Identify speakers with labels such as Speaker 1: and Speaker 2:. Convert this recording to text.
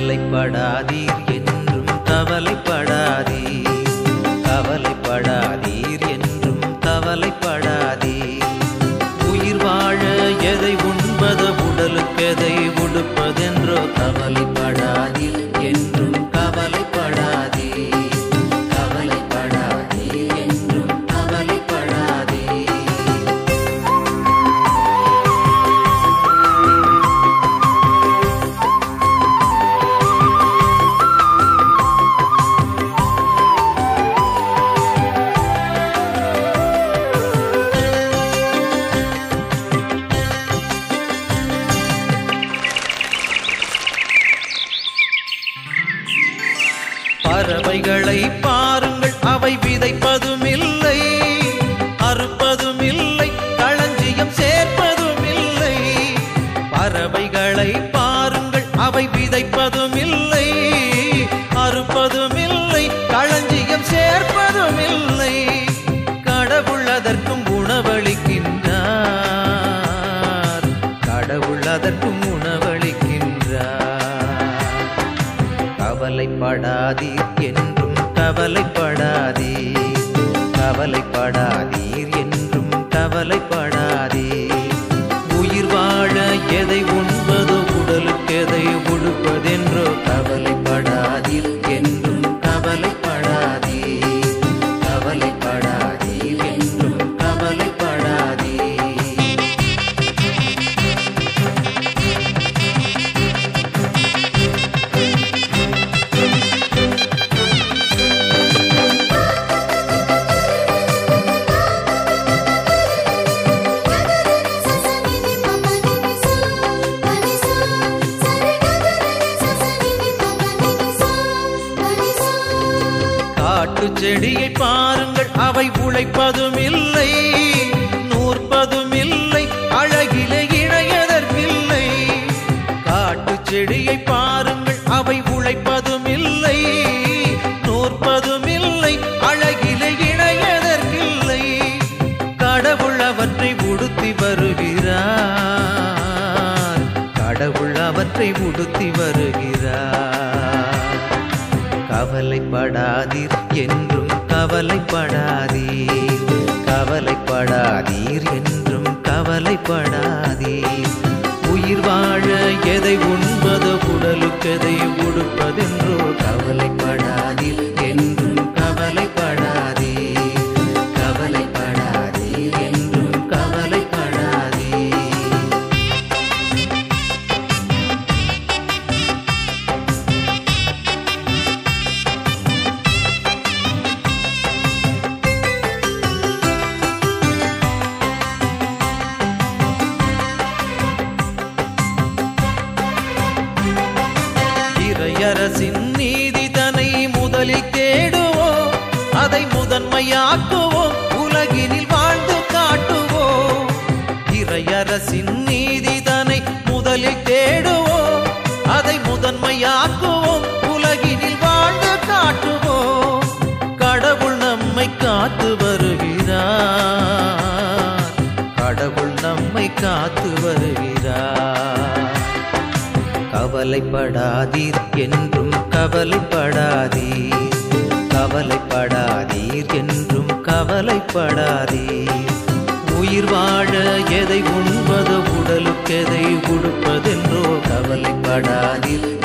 Speaker 1: கவலைப்படாதீர் என்றும் கவலைப்படாதீர் கவலைப்படாதீர் என்றும் கவலைப்படாதீர் உயிர் வாழ எதை உண்பது உடலுக்கு எதை உடுப்பதென்றோ கவலைப்படாதீர் என்றும் கவலைப்படாதீர் கவலைப்படாதீர் என்றும் கவலைப்படாதீர் பறவைகளை பாருங்கள் அவை விதைப்பதும் இல்லை அறுப்பதும் இல்லை களஞ்சியம் சேர்ப்பதும் இல்லை பறவைகளை பாருங்கள் அவை விதைப்பதும் இல்லை அறுப்பதும் இல்லை களஞ்சியம் சேர்ப்பதும் இல்லை கடவுள் அதற்கும் உணவளிக்கின்றார் கடவுள் அதற்கும் உணவளிக்கின்றார் கவலைப்படாதீர் என்றும் கவலைப்படாதீர் கவலைப்படாதீர் என்றும் கவலைப்படாதீர் உயிர் வாழ எதை உண்பது உடலுக்கு எதை உடுப்பதென்றோ கவலைப்படாதீர் என்றும் கவலைப்படாதீர் கவலைப்படாதீர் என்றும் கவலைப்படாதீர் காட்டு செடியை பாருங்கள் அவை உழைப்பதும் இல்லை நூற்பதும் இல்லை அழகிலே இணையதற்கில்லை காட்டு செடியை பாருங்கள் அவை உழைப்பதும் இல்லை நூற்பதும் இல்லை அழகிலே இணையதற்கில்லை கடவுள் அவற்றை உடுத்தி வருகிறார் கடவுள் அவற்றை உடுத்தி வருகிறார் கவலைப்படாதீர் என்றும் கவலைப்படாதீர் கவலைப்படாதீர் என்றும் கவலைப்படாதீர் உயிர் வாழ எதை உண்பது உடலுக்கெதை உடுப்பதென்றோ கவலைப்படாதீர் என்றும் கவலைப்படாதீர் கவலைப்படாதீர் என்றும் கவலைப்படாதீர் இறையரசின் நீதி தனை முதலில் தேடுவோம் அதை முதன்மையாக்குவோம் உலகினில் வாழ்ந்து காட்டுவோம் இறையரசின் நீதி தனை முதலில் தேடுவோம் அதை முதன்மையாக்குவோம் உலகினில் வாழ்ந்து காட்டுவோம் கடவுள் நம்மை காத்து வருகிறார் கடவுள் நம்மை காத்து வருகிறார் கவலைப்படாதீர் என்றும் கவலைப்படாதீர் கவலைப்படாதீர் என்றும் கவலைப்படாதீர் உயிர் வாழ எதை உண்பது உடலுக்கெதை உடுப்பதென்றோ கவலைப்படாதீர்